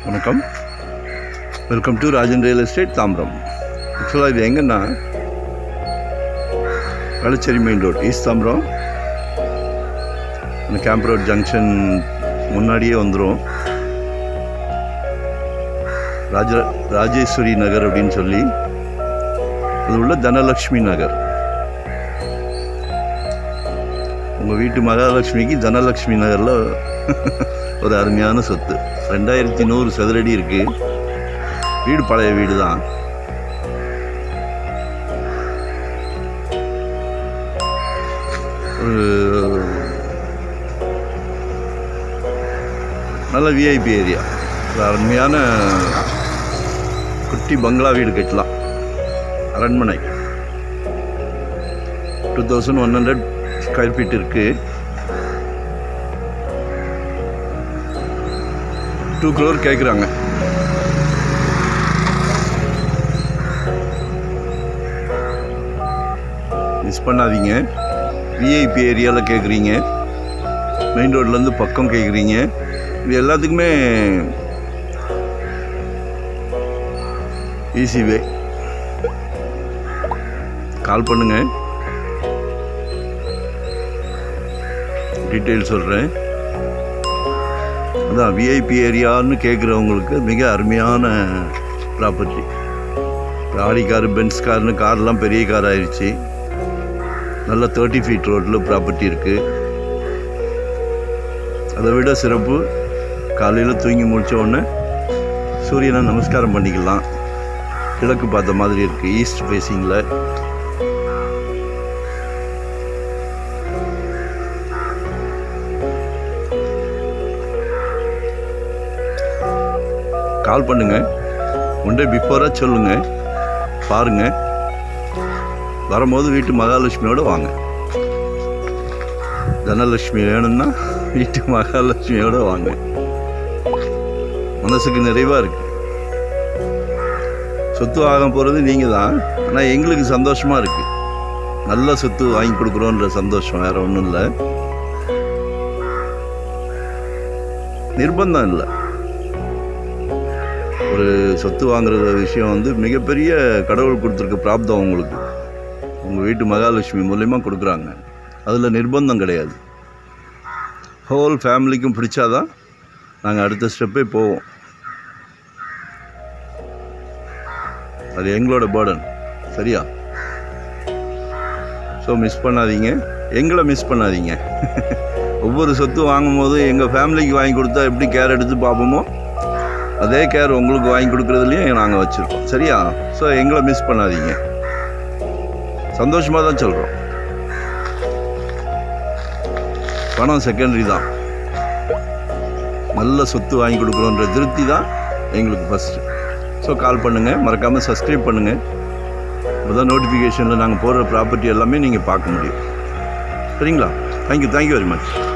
வணக்கம் welcome to Rajan real estate Tambaram ஆக்சுவலாக இது எங்கன்னா Velachery main road east Tambaram அந்த கேம்ப் ரோட் ஜங்ஷன் முன்னாடியே வந்துடும் ராஜ ராஜேஸ்வரி நகர் அப்படின்னு சொல்லி அது உள்ள தனலக்ஷ்மி நகர் உங்கள் வீட்டு மகாலட்சுமிக்கு தனலக்ஷ்மி நகரில் ஒரு அருமையான சொத்து ரெண்டாயிரத்தி நூறு சதுரடி இருக்கு வீடு பழைய வீடு தான் ஒரு நல்ல விஐபி ஏரியா ஒரு அருமையான குட்டி பங்களா வீடு கட்டலாம் அரண்மனை two thousand one hundred square feet இருக்குது டூ க்ரோர் கேட்குறாங்க மிஸ் பண்ணாதீங்க விஐபி ஏரியாவில் கேட்குறீங்க மெயின் ரோட்லேருந்து பக்கம் கேட்குறீங்க இது எல்லாத்துக்குமே ஈஸி வே கால் பண்ணுங்கள் டீட்டெயில் சொல்கிறேன் அதான் விஐபி ஏரியான்னு கேட்குறவங்களுக்கு மிக அருமையான ப்ராப்பர்ட்டி ஆடி கார் பென்ஸ் கார்னு கார்லாம் பெரிய கார் ஆயிடுச்சு நல்ல தேர்ட்டி ஃபீட் ரோட்டில் ப்ராப்பர்ட்டி இருக்குது அதை விட சிறப்பு காலையில் தூங்கி முடிச்ச உடனே சூரியனை நமஸ்காரம் பண்ணிக்கலாம் கிழக்கு பார்த்த மாதிரி இருக்குது ஈஸ்ட் ஃபேஸிங்கில் கால் பண்ணுங்க ஒன் டே பிஃபோராக சொல்லுங்க பாருங்க வரும்போது வீட்டு மகாலட்சுமியோட வாங்க தனலட்சுமி வேணும்னா வீட்டு மகாலட்சுமியோட வாங்க மனசுக்கு நிறைவாக இருக்கு சொத்து வாங்க போகிறது நீங்கள் தான் ஆனால் எங்களுக்கு சந்தோஷமாக இருக்கு நல்ல சொத்து வாங்கி கொடுக்குறோன்ற சந்தோஷம் வேற ஒன்றும் இல்லை நிர்பந்தம் இல்லை ஒரு சொத்து வாங்குற விஷயம் வந்து மிகப்பெரிய கடவுள் கொடுத்துருக்க பிராப்தம் உங்களுக்கு உங்கள் வீட்டு மகாலட்சுமி மூலயமா கொடுக்குறாங்க அதில் நிர்பந்தம் கிடையாது ஹோல் ஃபேமிலிக்கும் பிடிச்சாதான் நாங்கள் அடுத்த ஸ்டெப்பே போவோம் அது எங்களோட பேர்டன் சரியா ஸோ மிஸ் பண்ணாதீங்க எங்களை மிஸ் பண்ணாதீங்க ஒவ்வொரு சொத்து வாங்கும் போது எங்கள் ஃபேமிலிக்கு வாங்கி கொடுத்தா எப்படி கேர் எடுத்து பார்ப்போமோ அதே கேர் உங்களுக்கு வாங்கி கொடுக்குறதுலையும் நாங்கள் வச்சுருக்கோம் சரியா ஸோ எங்களை மிஸ் பண்ணாதீங்க சந்தோஷமாக தான் சொல்கிறோம் பணம் செகண்டரி தான் நல்ல சொத்து வாங்கி கொடுக்குறோன்ற திருப்தி தான் எங்களுக்கு ஃபஸ்ட்டு ஸோ கால் பண்ணுங்கள் மறக்காமல் சப்ஸ்கிரைப் பண்ணுங்கள் அப்போதான் நோட்டிஃபிகேஷனில் நாங்கள் போடுற ப்ராப்பர்ட்டி எல்லாமே நீங்கள் பார்க்க முடியும் சரிங்களா தேங்க்யூ தேங்க்யூ வெரி மச்